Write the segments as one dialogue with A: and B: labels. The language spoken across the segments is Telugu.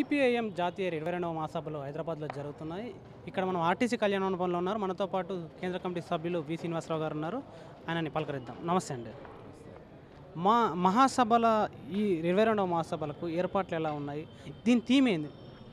A: సిపిఐఎం జాతీయ ఇరవై రెండవ మహాసభలు హైదరాబాద్లో జరుగుతున్నాయి ఇక్కడ మనం ఆర్టీసీ కళ్యాణ మండపంలో ఉన్నారు మనతో పాటు కేంద్ర కమిటీ సభ్యులు వి శ్రీనివాసరావు గారు ఉన్నారు ఆయనని పలకరిద్దాం నమస్తే అండి మా మహాసభల ఈ ఇరవై రెండవ మహాసభలకు ఏర్పాట్లు ఎలా ఉన్నాయి దీని థీమ్ ఏంది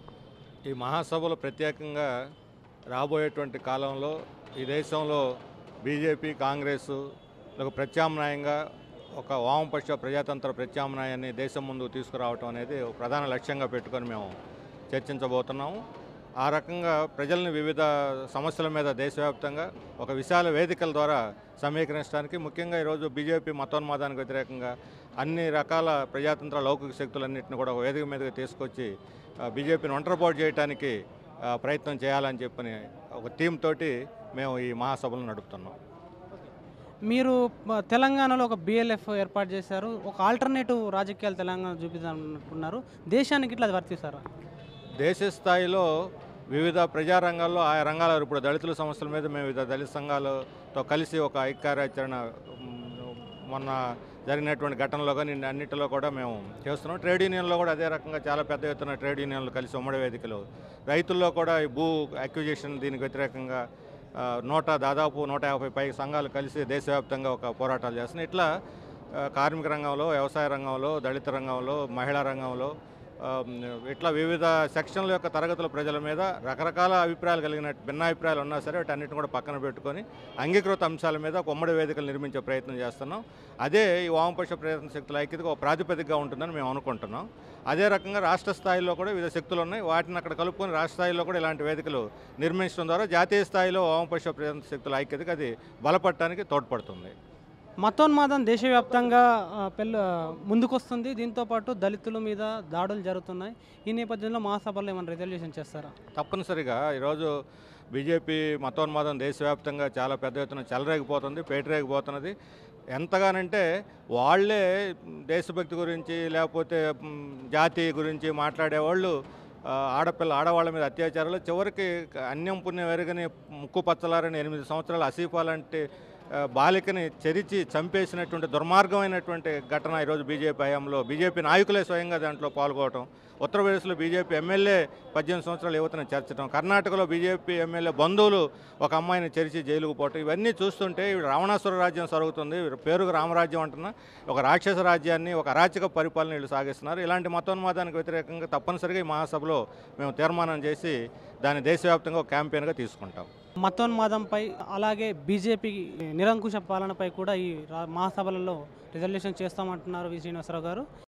B: ఈ మహాసభలు ప్రత్యేకంగా రాబోయేటువంటి కాలంలో ఈ దేశంలో బీజేపీ కాంగ్రెస్ ఒక ప్రత్యామ్నాయంగా ఒక వామపక్ష ప్రజాతంత్ర ప్రత్యామ్నాయాన్ని దేశం ముందుకు తీసుకురావటం అనేది ఒక ప్రధాన లక్ష్యంగా పెట్టుకొని మేము చర్చించబోతున్నాము ఆ రకంగా ప్రజల్ని వివిధ సమస్యల మీద దేశవ్యాప్తంగా ఒక విశాల వేదికల ద్వారా సమీకరించడానికి ముఖ్యంగా ఈరోజు బీజేపీ మతోన్మాదానికి వ్యతిరేకంగా అన్ని రకాల ప్రజాతంత్ర లౌకిక శక్తులన్నింటిని కూడా ఒక వేదిక మీదకి తీసుకొచ్చి ఆ, బీజేపీని ఒంటరిపోటు చేయడానికి ఆ, ప్రయత్నం చేయాలని చెప్పని ఒక థీమ్ తోటి మేము ఈ మహాసభలు నడుపుతున్నాం
A: మీరు మ- తెలంగాణలో ఒక బిఎల్ఎఫ్ ఏర్పాటు చేశారు ఒక ఆల్టర్నేటివ్ రాజకీయాలు తెలంగాణ చూపిద్దామనుకున్నారు దేశానికి ఇట్లా అది వర్తిస్తారా
B: దేశ స్థాయిలో వివిధ ప్రజా రంగాల్లో ఆయా రంగాల ఇప్పుడు దళితుల సమస్యల మీద మేము వివిధ దళిత సంఘాలతో కలిసి ఒక ఐక్యకార్యాచరణ మ్, మొన్న జరిగినటువంటి ఘటనలో కానీ అన్నిటిలో కూడా మేము చేస్తున్నాం ట్రేడ్ యూనియన్లో కూడా అదే రకంగా చాలా పెద్ద ఎత్తున ట్రేడ్ యూనియన్లు కలిసి ఉమ్మడి వేదికలు రైతుల్లో కూడా ఈ భూ అక్విజిషన్ దీనికి వ్యతిరేకంగా ఆ, నూట దాదాపు నూట యాభై పై సంఘాలు కలిసి దేశవ్యాప్తంగా ఒక పోరాటాలు చేస్తున్నాయి ఇట్లా ఆ, కార్మిక రంగంలో వ్యవసాయ రంగంలో దళిత రంగంలో మహిళా రంగంలో ఆ, ఇట్లా వివిధ సెక్షన్ల యొక్క తరగతుల ప్రజల మీద రకరకాల అభిప్రాయాలు కలిగిన భిన్నాభిప్రాయాలు ఉన్నా సరే వాటన్నిటిని కూడా పక్కన పెట్టుకొని అంగీకృత అంశాల మీద ఒక ఉమ్మడి వేదికలు నిర్మించే ప్రయత్నం చేస్తున్నాం అదే ఈ వామపక్ష ప్రయత్న శక్తుల ఐక్యతకు ఒక ప్రాతిపదికగా ఉంటుందని మేము అనుకుంటున్నాం అదే రకంగా రాష్ట్ర స్థాయిలో కూడా వివిధ శక్తులు ఉన్నాయి వాటిని అక్కడ కలుపుకొని రాష్ట్ర స్థాయిలో కూడా ఇలాంటి వేదికలు నిర్మించడం ద్వారా జాతీయ స్థాయిలో వామపక్ష ప్రయత్న శక్తుల ఐక్యతకు అది బలపడటానికి తోడ్పడుతుంది
A: మతోన్మాదం దేశవ్యాప్తంగా ఆ, పెళ్ళ ముందుకొస్తుంది దీంతోపాటు దళితుల మీద దాడులు జరుగుతున్నాయి ఈ నేపథ్యంలో మహాసభలో ఏమైనా రిజల్యూషన్ చేస్తారా
B: తప్పనిసరిగా ఈరోజు బీజేపీ మతోన్మాదం దేశవ్యాప్తంగా చాలా పెద్ద ఎత్తున చెలరేగిపోతుంది పేటరేగిపోతున్నది ఎంతగానంటే వాళ్ళే దేశభక్తి గురించి లేకపోతే మ్, జాతి గురించి మాట్లాడేవాళ్ళు ఆ, ఆడపిల్ల ఆడవాళ్ళ మీద అత్యాచారాలు చివరికి అన్యం పుణ్యం ఎరగని ముక్కు పచ్చలారని ఎనిమిది సంవత్సరాల అసీఫా లాంటి ఆ, బాలికని చెరిచి చంపేసినటువంటి దుర్మార్గమైనటువంటి ఘటన ఈరోజు బీజేపీ హయాంలో బీజేపీ నాయకులే స్వయంగా దాంట్లో పాల్గొనడం ఉత్తరప్రదేశ్లో బీజేపీ ఎమ్మెల్యే పద్దెనిమిది సంవత్సరాల యువతను చేర్చడం కర్ణాటకలో బీజేపీ ఎమ్మెల్యే బంధువులు ఒక అమ్మాయిని చెరిచి జైలుకు పోవటం ఇవన్నీ చూస్తుంటే ఇవి రావణాసుర రాజ్యం సరుగుతుంది పేరుకు రామరాజ్యం అంటున్నా ఒక రాక్షస రాజ్యాన్ని ఒక అరాచక పరిపాలన వీళ్ళు సాగిస్తున్నారు ఇలాంటి మతోన్మాదానికి వ్యతిరేకంగా తప్పనిసరిగా ఈ మహాసభలో మేము తీర్మానం చేసి దాన్ని దేశవ్యాప్తంగా ఒక క్యాంపెయిన్గా తీసుకుంటాం
A: మతోన్మాదంపై అలాగే బీజేపీ నిరంకుశ పాలనపై కూడా ఈ రా- మహాసభలలో రిజల్యూషన్ చేస్తామంటున్నారు వి శ్రీనివాసరావు గారు